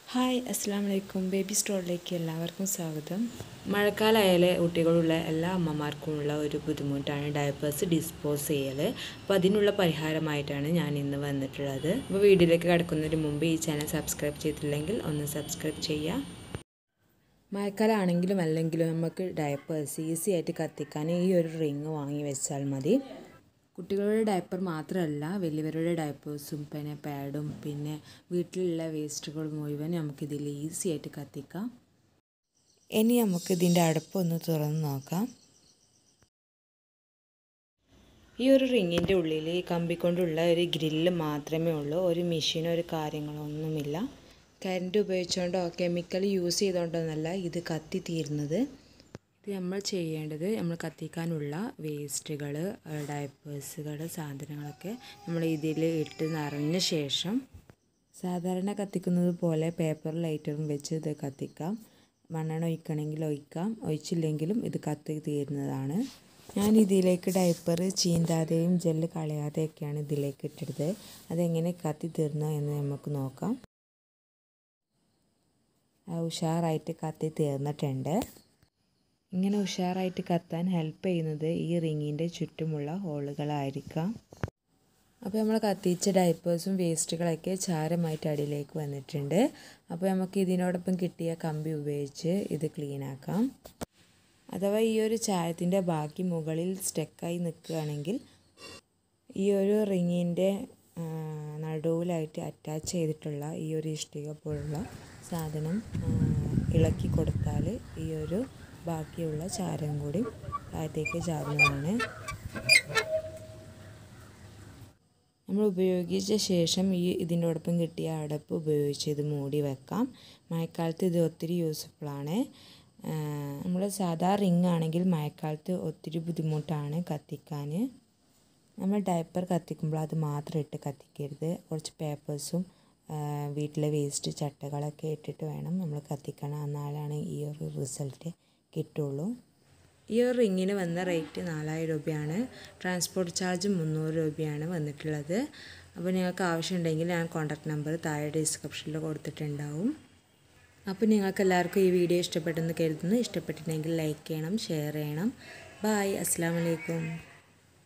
hi അസ്സാം വലൈക്കും baby സ്റ്റോറിലേക്ക് എല്ലാവർക്കും സ്വാഗതം മഴക്കാലമായാലേ കുട്ടികളുള്ള എല്ലാ അമ്മമാർക്കുമുള്ള ഒരു ബുദ്ധിമുട്ടാണ് ഡയപ്പേഴ്സ് ഡിസ്പോസ് ചെയ്യൽ അപ്പോൾ അതിനുള്ള പരിഹാരമായിട്ടാണ് ഞാൻ ഇന്ന് വന്നിട്ടുള്ളത് അപ്പോൾ വീഡിയോയിലേക്ക് കിടക്കുന്നതിന് മുമ്പ് ഈ ചാനൽ സബ്സ്ക്രൈബ് ചെയ്തിട്ടില്ലെങ്കിൽ ഒന്ന് സബ്സ്ക്രൈബ് ചെയ്യുക മഴക്കാലമാണെങ്കിലും അല്ലെങ്കിലും നമുക്ക് ഡയപ്പേഴ്സ് ഈസി ആയിട്ട് കത്തിക്കാൻ ഈ ഒരു റിങ് വാങ്ങി വെച്ചാൽ മതി കുട്ടികളുടെ ഡയപ്പർ മാത്രമല്ല വലിയവരുടെ ഡയപ്പേഴ്സും പിന്നെ പാഡും പിന്നെ വീട്ടിലുള്ള വേസ്റ്റുകൾ മുഴുവൻ നമുക്കിതിൽ ഈസി ആയിട്ട് കത്തിക്കാം ഇനി നമുക്ക് ഇതിൻ്റെ അടുപ്പൊന്ന് തുറന്ന് നോക്കാം ഈ ഒരു റിങ്ങിൻ്റെ ഉള്ളിൽ ഈ കമ്പി കൊണ്ടുള്ള ഒരു ഗ്രില്ല് മാത്രമേ ഉള്ളൂ ഒരു മെഷീനോ ഒരു കാര്യങ്ങളോ ഒന്നുമില്ല കറണ്ട് ഉപയോഗിച്ചുകൊണ്ടോ കെമിക്കൽ യൂസ് ചെയ്തുകൊണ്ടൊന്നല്ല ഇത് കത്തി തീരുന്നത് ഇത് നമ്മൾ ചെയ്യേണ്ടത് നമ്മൾ കത്തിക്കാനുള്ള വേസ്റ്റുകൾ ഡയപ്പേഴ്സുകൾ സാധനങ്ങളൊക്കെ നമ്മൾ ഇതിൽ ഇട്ട് നിറഞ്ഞ ശേഷം സാധാരണ കത്തിക്കുന്നത് പോലെ പേപ്പർ ലൈറ്ററും വെച്ച് ഇത് കത്തിക്കാം മണ്ണെണ്ണ ഒഴിക്കണമെങ്കിൽ ഒഴിക്കാം ഒഴിച്ചില്ലെങ്കിലും ഇത് കത്തി തീരുന്നതാണ് ഞാൻ ഇതിലേക്ക് ഡയപ്പർ ചീന്താതെയും ജെല്ല് കളയാതെയൊക്കെയാണ് ഇതിലേക്ക് ഇട്ടിട്ടത് അതെങ്ങനെ കത്തി തീർന്നു എന്ന് നമുക്ക് നോക്കാം ഉഷാറായിട്ട് കത്തി തീർന്നിട്ടുണ്ട് ഇങ്ങനെ ഉഷാറായിട്ട് കത്താൻ ഹെൽപ്പ് ചെയ്യുന്നത് ഈ റിങ്ങിൻ്റെ ചുറ്റുമുള്ള ഹോളുകളായിരിക്കാം അപ്പോൾ നമ്മൾ കത്തിച്ച ഡയപ്പേഴ്സും വേസ്റ്റുകളൊക്കെ ചാരമായിട്ട് അടിയിലേക്ക് വന്നിട്ടുണ്ട് അപ്പോൾ നമുക്ക് ഇതിനോടൊപ്പം കിട്ടിയ കമ്പി ഉപയോഗിച്ച് ഇത് ക്ലീൻ ആക്കാം അഥവാ ഈ ഒരു ചായത്തിൻ്റെ ബാക്കി മുകളിൽ സ്റ്റെക്കായി നിൽക്കുകയാണെങ്കിൽ ഈ ഒരു റിങ്ങിൻ്റെ നടുവിലായിട്ട് അറ്റാച്ച് ചെയ്തിട്ടുള്ള ഈ ഒരു ഇഷ്ടിക പോലുള്ള സാധനം ഇളക്കി കൊടുത്താൽ ഈ ഒരു ബാക്കിയുള്ള ചാരം കൂടി താഴത്തേക്ക് ചാരുന്നതാണ് നമ്മൾ ഉപയോഗിച്ച ശേഷം ഈ ഇതിനോടൊപ്പം കിട്ടിയ അടപ്പ് ഉപയോഗിച്ച് ഇത് മൂടി വെക്കാം മഴക്കാലത്ത് ഇത് ഒത്തിരി യൂസ്ഫുള്ളാണ് നമ്മൾ സാധാ റിങ് ആണെങ്കിൽ മഴക്കാലത്ത് ഒത്തിരി ബുദ്ധിമുട്ടാണ് കത്തിക്കാൻ നമ്മൾ ഡയപ്പർ കത്തിക്കുമ്പോൾ അത് മാത്രം ഇട്ട് കത്തിക്കരുത് കുറച്ച് പേപ്പേഴ്സും വീട്ടിലെ വേസ്റ്റ് ചട്ടകളൊക്കെ ഇട്ടിട്ട് വേണം നമ്മൾ കത്തിക്കണം എന്നാലാണ് ഈ ഒരു റിസൾട്ട് കിട്ടുള്ളൂ ഈ ഒരു റിങ്ങിന് വന്ന റേറ്റ് നാലായിരം രൂപയാണ് ട്രാൻസ്പോർട്ട് ചാർജ് മുന്നൂറ് രൂപയാണ് വന്നിട്ടുള്ളത് അപ്പോൾ നിങ്ങൾക്ക് ആവശ്യമുണ്ടെങ്കിൽ ഞാൻ കോൺടാക്ട് നമ്പർ താഴെ ഡിസ്ക്രിപ്ഷനിൽ കൊടുത്തിട്ടുണ്ടാവും അപ്പോൾ നിങ്ങൾക്ക് എല്ലാവർക്കും ഈ വീഡിയോ ഇഷ്ടപ്പെട്ടെന്ന് കരുതുന്നു ഇഷ്ടപ്പെട്ടിട്ടുണ്ടെങ്കിൽ ലൈക്ക് ചെയ്യണം ഷെയർ ചെയ്യണം ബായ് അസ്സാം വലൈക്കും